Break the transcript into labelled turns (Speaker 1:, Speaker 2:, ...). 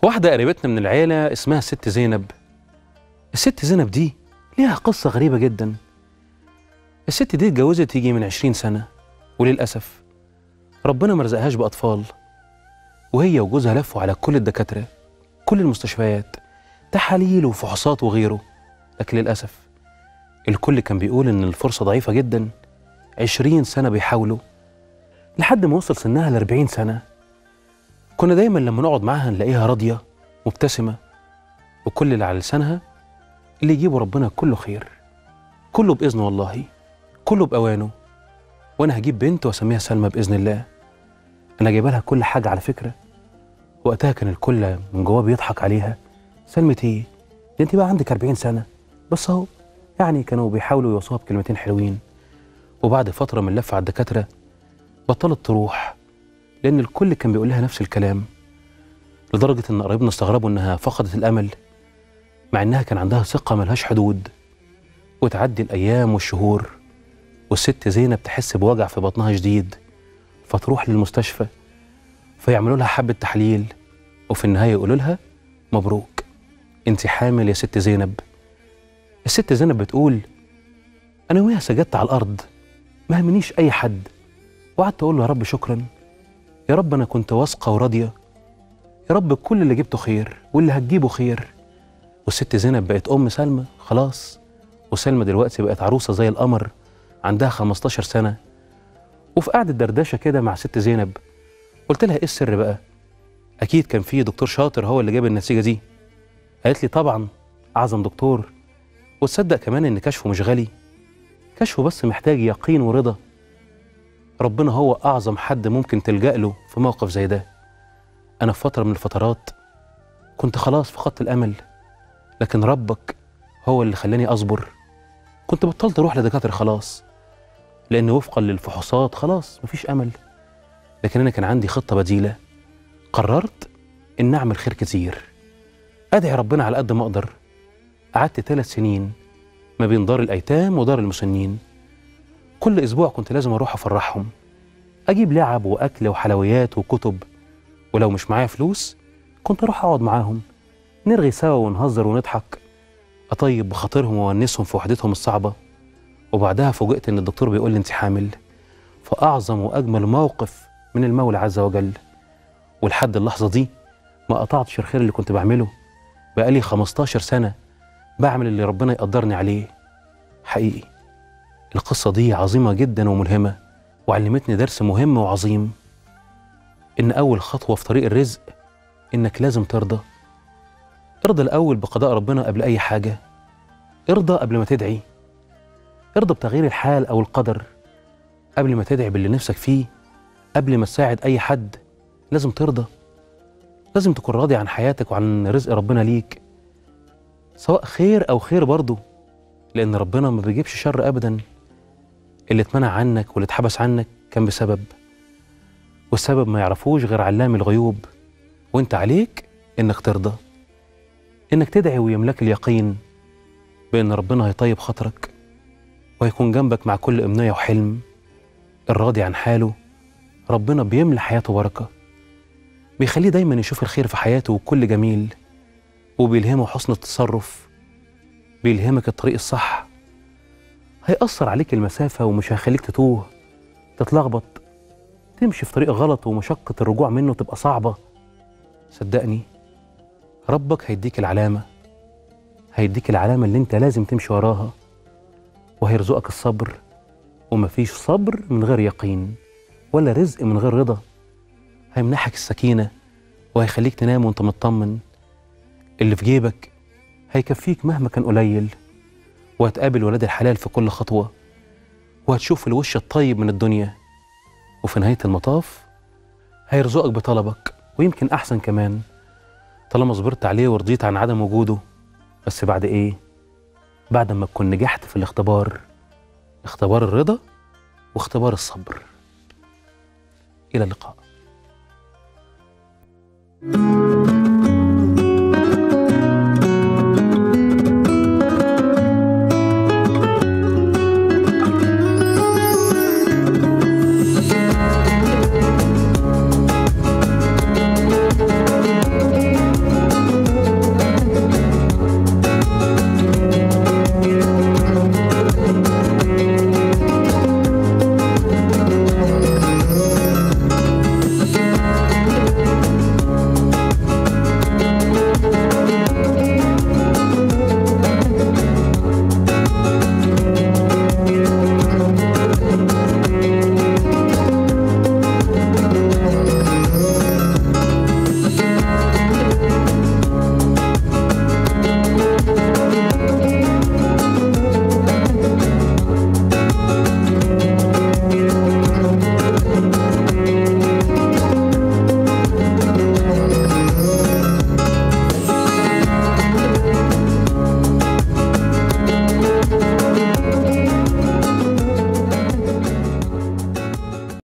Speaker 1: واحدة قريبتنا من العيلة اسمها الست زينب الست زينب دي ليها قصة غريبة جدا الست دي اتجوزت يجي من عشرين سنة وللأسف ربنا ما رزقهاش بأطفال وهي وجوزها لفوا على كل الدكاترة كل المستشفيات تحاليل وفحوصات وغيره لكن للأسف الكل كان بيقول إن الفرصة ضعيفة جدا عشرين سنة بيحاولوا لحد ما وصل سنها لأربعين سنة كنا دايما لما نقعد معاها نلاقيها راضية مبتسمة وكل اللي على لسانها اللي يجيبه ربنا كله خير كله بإذنه والله كله بأوانه وأنا هجيب بنت وأسميها سلمى بإذن الله أنا جايبه لها كل حاجة على فكرة وقتها كان الكل من جواه بيضحك عليها سلمى إيه؟ دي أنت بقى عندك 40 سنة بس أهو يعني كانوا بيحاولوا يوصوها بكلمتين حلوين وبعد فترة من لف على الدكاترة بطلت تروح لأن الكل كان بيقول لها نفس الكلام لدرجة إن قرايبنا استغربوا إنها فقدت الأمل مع إنها كان عندها ثقة ملهاش حدود وتعدي الأيام والشهور والست زينب تحس بوجع في بطنها شديد فتروح للمستشفى فيعملوا لها حبة تحليل وفي النهاية يقولوا لها مبروك انت حامل يا ست زينب الست زينب بتقول أنا وهي سجدت على الأرض ما همنيش أي حد وقعدت أقول له يا رب شكرا يا رب أنا كنت واثقة وراضية يا رب كل اللي جبته خير واللي هتجيبه خير والست زينب بقت أم سلمى خلاص وسلمى دلوقتي بقت عروسة زي القمر عندها 15 سنة وفي قعدة دردشة كده مع ست زينب قلت لها إيه السر بقى؟ أكيد كان في دكتور شاطر هو اللي جاب النتيجة دي قالت لي طبعا أعظم دكتور وتصدق كمان إن كشفه مش غالي كشفه بس محتاج يقين ورضا ربنا هو أعظم حد ممكن تلجأ له في موقف زي ده أنا في فترة من الفترات كنت خلاص فقدت الأمل لكن ربك هو اللي خلاني أصبر كنت بطلت أروح لدكاترة خلاص لأن وفقا للفحوصات خلاص مفيش أمل لكن أنا كان عندي خطة بديلة قررت إن أعمل خير كتير أدعي ربنا على قد ما أقدر قعدت ثلاث سنين ما بين دار الأيتام ودار المسنين كل أسبوع كنت لازم أروح أفرحهم أجيب لعب وأكل وحلويات وكتب ولو مش معايا فلوس كنت أروح أقعد معاهم نرغي سوا ونهزر ونضحك أطيب بخاطرهم وأونسهم في وحدتهم الصعبة وبعدها فوجئت إن الدكتور بيقول لي أنت حامل فأعظم وأجمل موقف من المولى عز وجل ولحد اللحظة دي ما قطعتش الخير اللي كنت بعمله بقالي 15 سنة بعمل اللي ربنا يقدرني عليه حقيقي القصة دي عظيمة جدا وملهمة وعلمتني درس مهم وعظيم إن أول خطوة في طريق الرزق إنك لازم ترضى ارضى الأول بقضاء ربنا قبل أي حاجة ارضى قبل ما تدعي ارضى بتغيير الحال أو القدر قبل ما تدعي باللي نفسك فيه قبل ما تساعد أي حد لازم ترضى لازم تكون راضي عن حياتك وعن رزق ربنا ليك سواء خير أو خير برضه لأن ربنا ما بيجيبش شر أبدا اللي اتمنع عنك واللي اتحبس عنك كان بسبب والسبب ما يعرفوش غير علام الغيوب وانت عليك انك ترضى انك تدعي ويملك اليقين بان ربنا هيطيب خاطرك وهيكون جنبك مع كل امنيه وحلم الراضي عن حاله ربنا بيملى حياته بركه بيخليه دايما يشوف الخير في حياته وكل جميل وبيلهمه حسن التصرف بيلهمك الطريق الصح هيأثر عليك المسافة ومش هيخليك تتوه تتلخبط تمشي في طريق غلط ومشقة الرجوع منه تبقى صعبة صدقني ربك هيديك العلامة هيديك العلامة اللي انت لازم تمشي وراها وهيرزقك الصبر ومفيش صبر من غير يقين ولا رزق من غير رضا هيمنحك السكينة وهيخليك تنام وانت مطمن اللي في جيبك هيكفيك مهما كان قليل وهتقابل ولاد الحلال في كل خطوة وهتشوف الوش الطيب من الدنيا وفي نهاية المطاف هيرزقك بطلبك ويمكن أحسن كمان طالما صبرت عليه ورضيت عن عدم وجوده بس بعد إيه؟ بعد ما تكون نجحت في الاختبار اختبار الرضا واختبار الصبر إلى اللقاء thank you